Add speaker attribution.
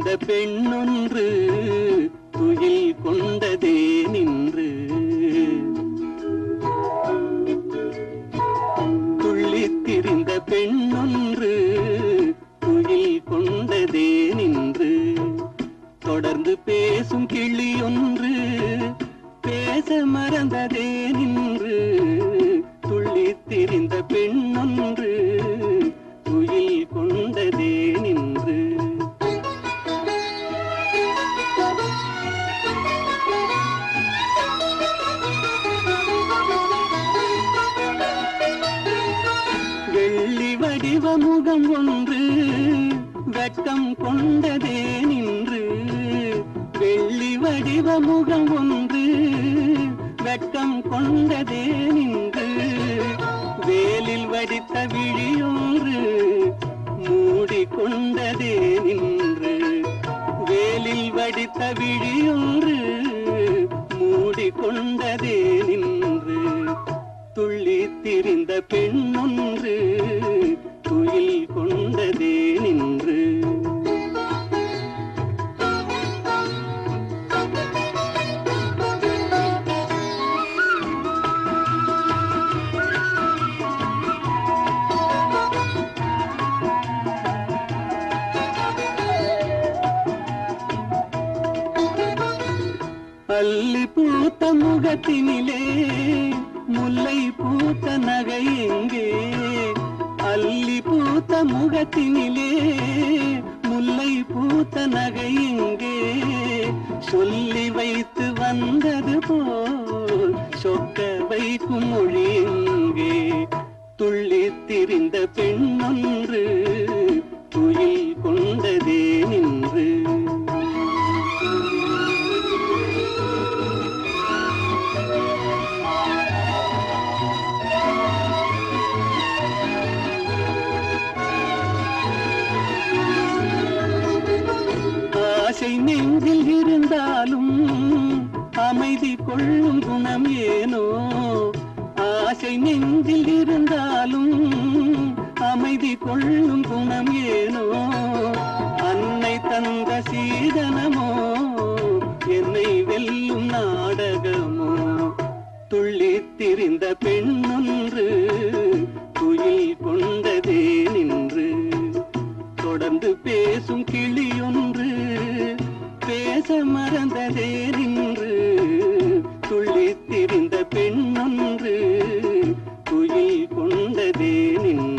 Speaker 1: திரிந்த பெண்ணொன்று துயில் கொண்டதே நின்று துள்ளித் திரிந்த பெண்ணொன்று துயில் கொண்டதே நின்று தொடர்ந்து பேசும் கிளி ஒன்று பேச மறந்ததே நின்று துள்ளித் திரிந்த பெண்ணொன்று துயில் கொண்டதே நின்று வெள்ளி வடிவ முகம் ஒன்று வெட்கம் கொண்டதே நின்று வெள்ளி வடிவ முகம் ஒன்று வெட்கம் கொண்டதே நின்று வேலில் வடித்த விழியொன்று மூடிக்கொண்டதே நின்று வேலில் வடித்த விழியொன்று மூடிக்கொண்டதே நின்று துள்ளி திரிந்த பெண்ணொன்று துயில் கொண்டதே நின்று அள்ளி பூத்த முகத்தினிலே முல்லை பூத்த நகை எங்கே அள்ளி பூத்த முகத்தினிலே முல்லை பூத்த நகை எங்கே சொல்லி வைத்து வந்தது போல் சொக்க வைக்கும் மொழி எங்கே துள்ளி திரிந்த பெண்ணொன்று துயில் கொண்டதே நின்று ஆசை நெஞ்சில் இருந்தாலும் அமைதி கொள்ளும் குணம் ஏனோ ஆசை நெஞ்சில் இருந்தாலும் அமைதி கொள்ளும் குணம் ஏனோ அன்னை தந்த சீதனமோ என்னை வெல்லும் நாடகமோ துள்ளித் திரிந்த பெண்ணொன்று துயில் கொண்டதே நின்று தொடர்ந்து பேசும் கிளியொன்று பேச மறந்ததே நின்று துள்ளித் திரிந்த பெண்ணொன்று துயில் கொண்டதே நின்று